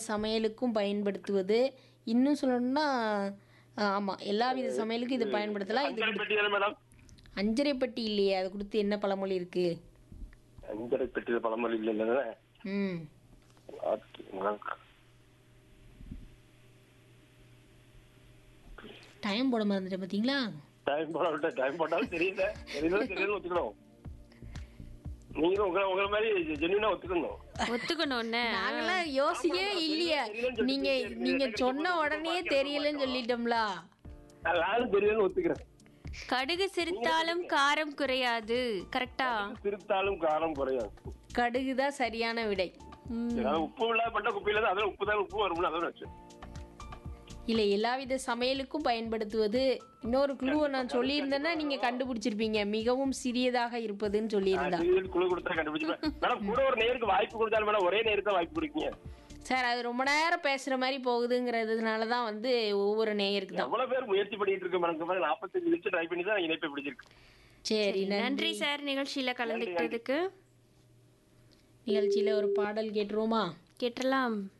சமையலுக்கும் பயன்படுத்துவது இன்னும் சொல்லணும்னா ஆமாம் எல்லா வித சமையலுக்கும் இது பயன்படுத்தலாம் இது அஞ்சரை பெட்டி தானே மேடம் அஞ்சரை பெட்டி இல்லையே அது கொடுத்து என்ன பழமொழி இருக்கு அஞ்சரை பெட்டி பழமொழி இல்ல இல்ல ம் டைம் போட மறந்துட்டேன் பார்த்தீங்களா டைம் போட விட்ட டைம் போட்டாலும் தெரியல தெரியல தெரியல ஒத்துக்கணும் நீங்களும் உங்களை உங்களை மாதிரி ஜென்யூனா ஒத்துக்கணும் ஒத்துக்கணும்னு நாங்களாம் யோசிக்கவே இல்லையே நீங்க நீங்க சொன்ன உடனே தெரியலன்னு சொல்லிட்டோம்ல நானும் தெரியலன்னு ஒத்துக்கிறேன் கடுகு சிரித்தாலும் காரம் குறையாது கரெக்டா திருத்தாலும் காரம் குறையும் கடுகு தான் சரியான விடை ஏதாவது உப்பு இல்லாத பண்ண குப்பையில தான் அதில் உப்பு தான் உப்பு வரும்னு அதோட வச்சு இல்லை எல்லாவித சமையலுக்கும் பயன்படுத்துவது இன்னொரு குழுவை நான் சொல்லியிருந்தேன்னா நீங்க கண்டுபிடிச்சிருப்பீங்க மிகவும் சிறியதாக இருப்பதுன்னு சொல்லியிருந்தா சீரியல் குழு கொடுத்தா கண்டுபிடிச்சு மேடம் கூட ஒரு நேருக்கு வாய்ப்பு கொடுத்தாலும் மேடம் ஒரே நேருக்கு தான் வாய்ப்பு கொடுக்கீங்க சார் அது ரொம்ப நேரம் பேசுற மாதிரி போகுதுங்கிறதுனால தான் வந்து ஒவ்வொரு நேயருக்கு தான் எவ்வளவு பேர் முயற்சி பண்ணிட்டு இருக்கு மேடம் இந்த மாதிரி நாற்பத்தஞ்சு நிமிஷம் ட்ரை பண்ணி தான் இணைப்பை பிடிச்சிருக்கு சரி நன்றி நன்றி சார் நிகழ்ச்சியில கலந்துக்கிட்டதுக்கு நிகழ்ச்சியில ஒரு பாடல் கேட்டுருவோமா கேட்டலாம்